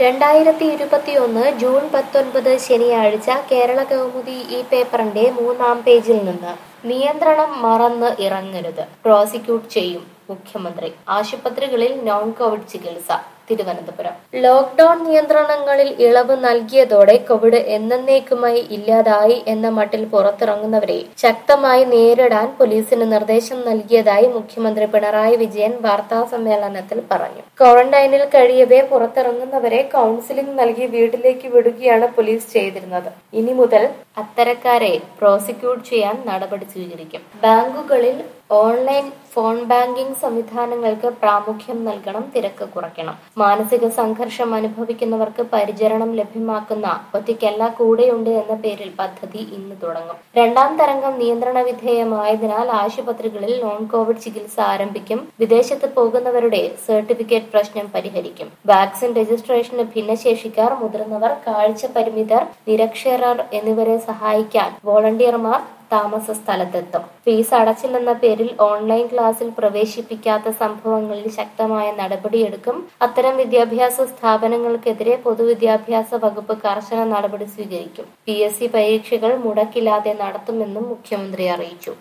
രണ്ടായിരത്തി ഇരുപത്തിയൊന്ന് ജൂൺ പത്തൊൻപത് ശനിയാഴ്ച കേരള കൗമുദി ഈ പേപ്പറിന്റെ മൂന്നാം പേജിൽ നിന്ന് നിയന്ത്രണം മറന്ന് ഇറങ്ങരുത് പ്രോസിക്യൂട്ട് ചെയ്യും മുഖ്യമന്ത്രി ആശുപത്രികളിൽ നോൺ കോവിഡ് ചികിത്സ തിരുവനന്തപുരം ലോക്ഡൌൺ നിയന്ത്രണങ്ങളിൽ ഇളവ് നൽകിയതോടെ കോവിഡ് എന്നേക്കുമായി ഇല്ലാതായി എന്ന മട്ടിൽ പുറത്തിറങ്ങുന്നവരെ ശക്തമായി നേരിടാൻ പോലീസിന് നിർദ്ദേശം നൽകിയതായി മുഖ്യമന്ത്രി പിണറായി വിജയൻ വാർത്താ സമ്മേളനത്തിൽ പറഞ്ഞു ക്വാറന്റൈനിൽ കഴിയവേ പുറത്തിറങ്ങുന്നവരെ കൗൺസിലിംഗ് നൽകി വീട്ടിലേക്ക് വിടുകയാണ് പോലീസ് ചെയ്തിരുന്നത് ഇനി മുതൽ അത്തരക്കാരെ പ്രോസിക്യൂട്ട് ചെയ്യാൻ നടപടി സ്വീകരിക്കും ബാങ്കുകളിൽ ഓൺലൈൻ ഫോൺ ബാങ്കിംഗ് സംവിധാനങ്ങൾക്ക് പ്രാമുഖ്യം നൽകണം തിരക്ക് കുറയ്ക്കണം മാനസിക സംഘർഷം അനുഭവിക്കുന്നവർക്ക് പരിചരണം ലഭ്യമാക്കുന്ന ഒറ്റയ്ക്കല്ല കൂടെയുണ്ട് എന്ന പേരിൽ പദ്ധതി ഇന്ന് തുടങ്ങും രണ്ടാം തരംഗം നിയന്ത്രണ വിധേയമായതിനാൽ ആശുപത്രികളിൽ നോൺ കോവിഡ് ചികിത്സ ആരംഭിക്കും വിദേശത്ത് പോകുന്നവരുടെ സർട്ടിഫിക്കറ്റ് പ്രശ്നം പരിഹരിക്കും വാക്സിൻ രജിസ്ട്രേഷന് ഭിന്നശേഷിക്കാർ മുതിർന്നവർ കാഴ്ച പരിമിതർ നിരക്ഷരർ എന്നിവരെ സഹായിക്കാൻ വോളണ്ടിയർമാർ താമസ സ്ഥലത്തെത്തും ഫീസ് അടച്ചില്ലെന്ന പേരിൽ ഓൺലൈൻ ക്ലാസ്സിൽ പ്രവേശിപ്പിക്കാത്ത സംഭവങ്ങളിൽ ശക്തമായ നടപടിയെടുക്കും അത്തരം വിദ്യാഭ്യാസ സ്ഥാപനങ്ങൾക്കെതിരെ പൊതുവിദ്യാഭ്യാസ വകുപ്പ് കർശന നടപടി സ്വീകരിക്കും പി എസ് സി പരീക്ഷകൾ മുടക്കില്ലാതെ നടത്തുമെന്നും മുഖ്യമന്ത്രി അറിയിച്ചു